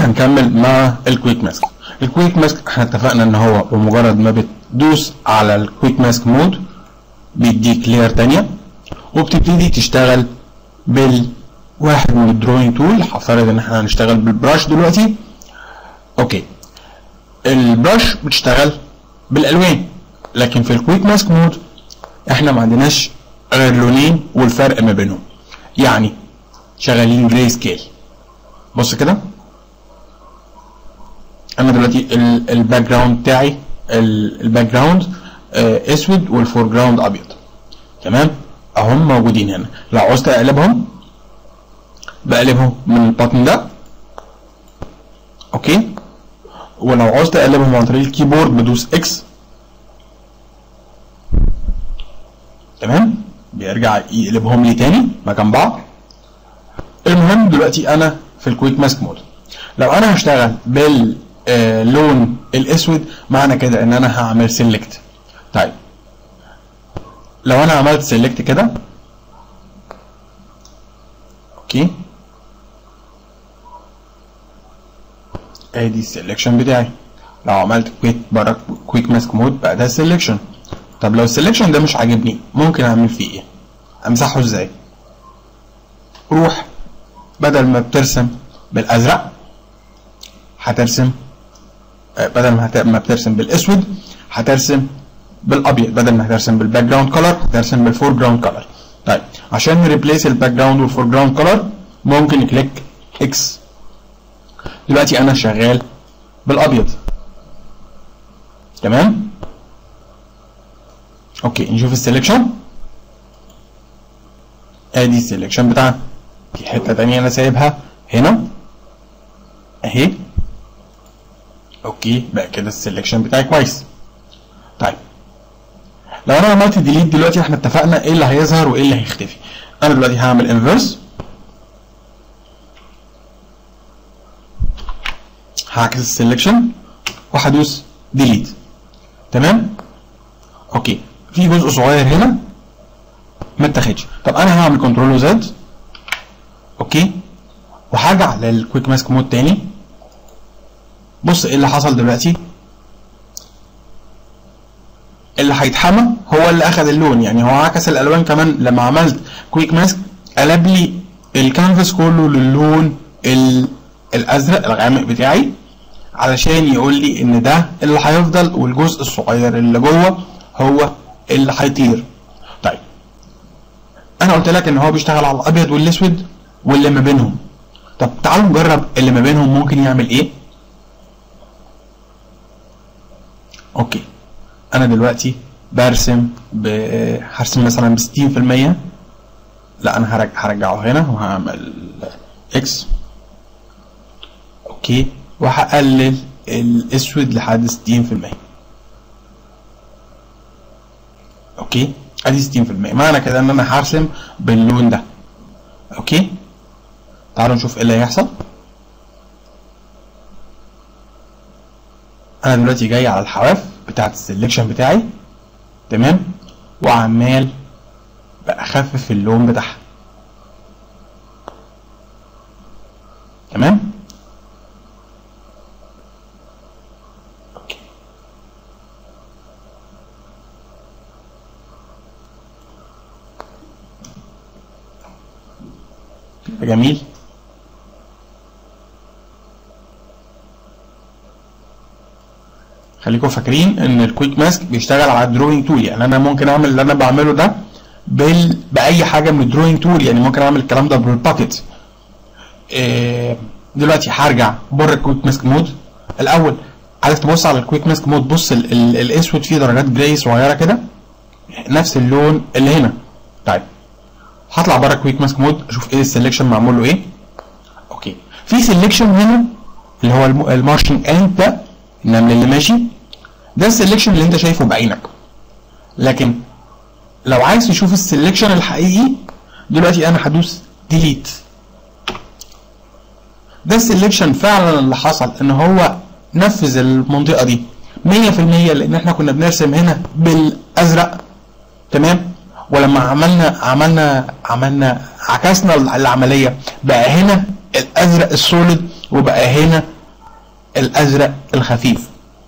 هنكمل مع الكويك ماسك الكويك ماسك احنا اتفقنا ان هو بمجرد ما بتدوس على الكويك ماسك مود بيديك لير تانية وبتبتدي تشتغل بالواحد من الدروينج تول هفترض ان احنا هنشتغل بالبراش دلوقتي اوكي البراش بتشتغل بالالوان لكن في الكويك ماسك مود احنا ما عندناش غير لونين والفرق ما بينهم يعني شغالين جراي سكيل بص كده انا دلوقتي الباك جراوند بتاعي الباك جراوند اسود والفور جراوند ابيض تمام اهم موجودين هنا لو عوزت اقلبهم بقلبهم من البطن ده اوكي ولو عوزت اقلبهم عن طريق الكيبورد بدوس اكس تمام بيرجع يقلبهم لي تاني مكان بعض المهم دلوقتي انا في الكويك ماسك مود لو انا هشتغل باللون الاسود معنى كده ان انا هعمل سيلكت طيب لو انا عملت سيلكت كده اوكي ادي السلكشن بتاعي لو عملت كويك بره كويك ماسك مود بقى ده السلكشن طب لو السلكشن ده مش عاجبني ممكن اعمل فيه ايه امسحه ازاي روح بدل ما بترسم بالازرق هترسم بدل ما هت... ما بترسم بالاسود هترسم بالابيض بدل ما هترسم بالباك جراوند كلر هترسم بالفور جراوند كلر طيب عشان نريبليس الباك جراوند والفور جراوند كلر ممكن نكليك اكس دلوقتي انا شغال بالابيض تمام اوكي نشوف السلكشن ادي السلكشن بتاعنا في حته تانية انا سايبها هنا اهي اوكي بقى كده السلكشن بتاعي كويس طيب لو انا عملت ديليت دلوقتي احنا اتفقنا ايه اللي هيظهر وايه اللي هيختفي انا دلوقتي هعمل انفرس هعكس السلكشن وهدوس ديليت تمام اوكي في جزء صغير هنا ما اتاخدش طب انا هعمل كنترول زد اوكي وهرجع للكويك ماسك مود تاني بص ايه اللي حصل دلوقتي اللي هيتحمى هو اللي اخذ اللون يعني هو عكس الالوان كمان لما عملت كويك ماسك قلب لي الكانفاس كله للون الازرق الغامق بتاعي علشان يقول لي ان ده اللي هيفضل والجزء الصغير اللي جوه هو اللي هيطير طيب انا قلت لك ان هو بيشتغل على الابيض والاسود واللي ما بينهم طب تعالوا نجرب اللي ما بينهم ممكن يعمل ايه اوكي انا دلوقتي برسم ب... هرسم مثلا ب 60% لا انا هرجع هرجعه هنا وهعمل اكس اوكي وهقلل الاسود لحد 60% اوكي ادي 60% معنى كده ان انا هرسم باللون ده اوكي تعالوا نشوف ايه اللي هيحصل انا دلوقتي جاي على الحواف بتاعت السلكشن بتاعي تمام وعمال بخفف اللون بتاعها تمام اوكي جميل خليكم فاكرين ان الكويك ماسك بيشتغل على الدروينج تول يعني انا ممكن اعمل اللي انا بعمله ده بال... باي حاجه من الدروينج تول يعني ممكن اعمل الكلام ده بالباكت إيه دلوقتي هرجع بره الكويك ماسك مود الاول عايز تبص على الكويك ماسك مود بص ال... ال... الاسود فيه درجات جراي صغيره كده نفس اللون اللي هنا طيب هطلع بره الكويك ماسك مود اشوف ايه السلكشن معمول له ايه اوكي في سلكشن هنا اللي هو الم... المارشنج اند ده النمل اللي ماشي ده السلكشن اللي انت شايفه بعينك لكن لو عايز تشوف السلكشن الحقيقي دلوقتي انا هدوس ديليت ده السلكشن فعلا اللي حصل ان هو نفذ المنطقه دي 100% لان احنا كنا بنرسم هنا بالازرق تمام ولما عملنا عملنا عملنا عكسنا العمليه بقى هنا الازرق السوليد وبقى هنا الازرق الخفيف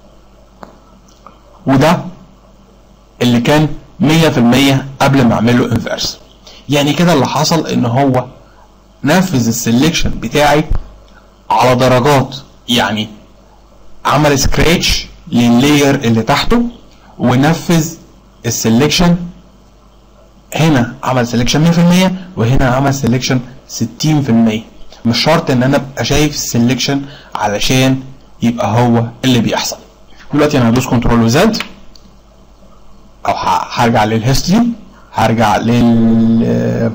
وده اللي كان 100% قبل ما اعمل له انفيرس يعني كده اللي حصل ان هو نفذ السلكشن بتاعي على درجات يعني عمل سكراتش لللاير اللي تحته ونفذ السلكشن هنا عمل سلكشن 100% وهنا عمل سلكشن 60% مش شرط ان انا ابقى شايف السلكشن علشان يبقى هو اللي بيحصل دلوقتي انا هدوس كنترول وزد او هرجع للهيستوري هرجع لل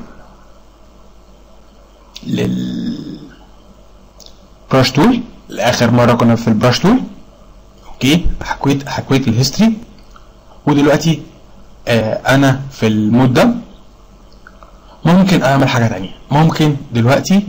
لل براش تول لاخر مره كنا في البراش تول اوكي حكيت حكيت الهيستوري ودلوقتي آه انا في المود ده ممكن اعمل حاجه تانية ممكن دلوقتي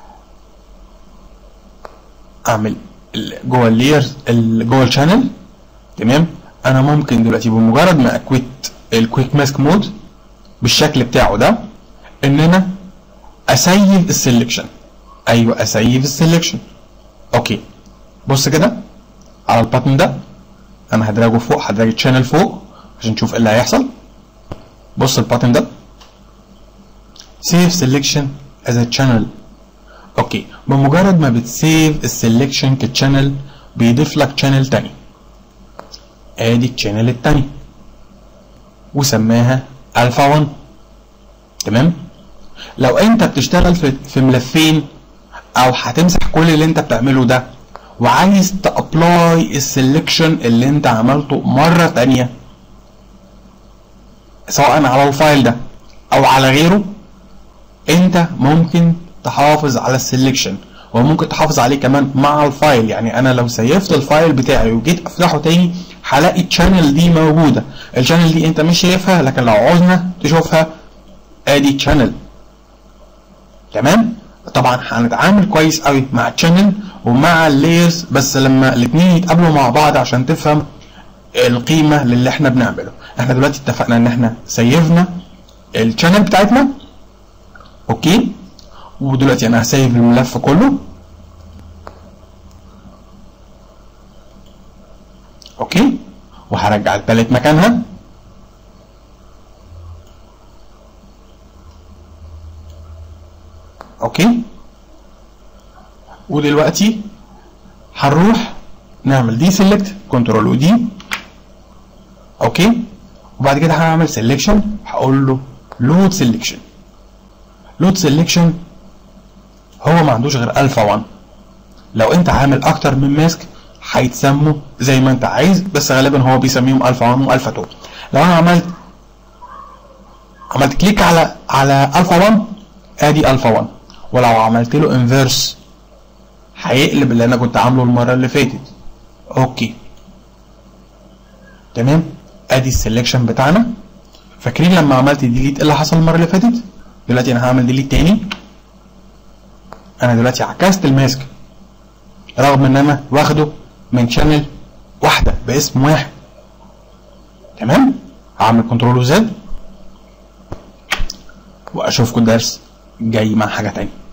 اعمل جوه اللايرز جوه الشانل تمام انا ممكن دلوقتي بمجرد ما اكويت الكويك ماسك مود بالشكل بتاعه ده ان انا اسيف السلكشن ايوه اسيف السلكشن اوكي بص كده على الباتن ده انا هدراجه فوق هدراج الشانل فوق عشان نشوف ايه اللي هيحصل بص الباتن ده سيف سيلكشن از ا channel اوكي بمجرد ما بتسيف السلكشن كتشانل بيضيف لك شانل تاني ادي الشانل التاني وسماها الفا 1 تمام لو انت بتشتغل في, في ملفين او هتمسح كل اللي انت بتعمله ده وعايز تابلاي السلكشن اللي انت عملته مره تانية سواء على الفايل ده او على غيره انت ممكن تحافظ على السلكشن وممكن تحافظ عليه كمان مع الفايل يعني انا لو سيفت الفايل بتاعي وجيت افتحه تاني هلاقي الشانل دي موجوده الشانل دي انت مش شايفها لكن لو عوزنا تشوفها ادي الشانل تمام طبعا هنتعامل كويس قوي مع الشانل ومع اللايرز بس لما الاثنين يتقابلوا مع بعض عشان تفهم القيمه للي احنا بنعمله احنا دلوقتي اتفقنا ان احنا سيفنا الشانل بتاعتنا اوكي ودلوقتي انا هسيف الملف كله اوكي وهرجع الباليت مكانها اوكي ودلوقتي هنروح نعمل دي سيلكت كنترول ودي اوكي وبعد كده هعمل سيلكشن هقول له لود سيلكشن لود سيلكشن هو ما عندوش غير الفا 1 لو انت عامل اكتر من ماسك هيتسموا زي ما انت عايز بس غالبا هو بيسميهم الفا 1 والفا 2 لو انا عملت عملت كليك على على الفا 1 ادي الفا 1 ولو عملت له انفيرس هيقلب اللي انا كنت عامله المره اللي فاتت اوكي تمام ادي السلكشن بتاعنا فاكرين لما عملت ديليت ايه اللي حصل المره اللي فاتت دلوقتي انا هعمل ديليت تاني انا دلوقتي عكست الماسك رغم ان انا واخده من شانل واحده باسم واحد تمام هعمل كنترول وزد واشوفكم الدرس جاي مع حاجه تانية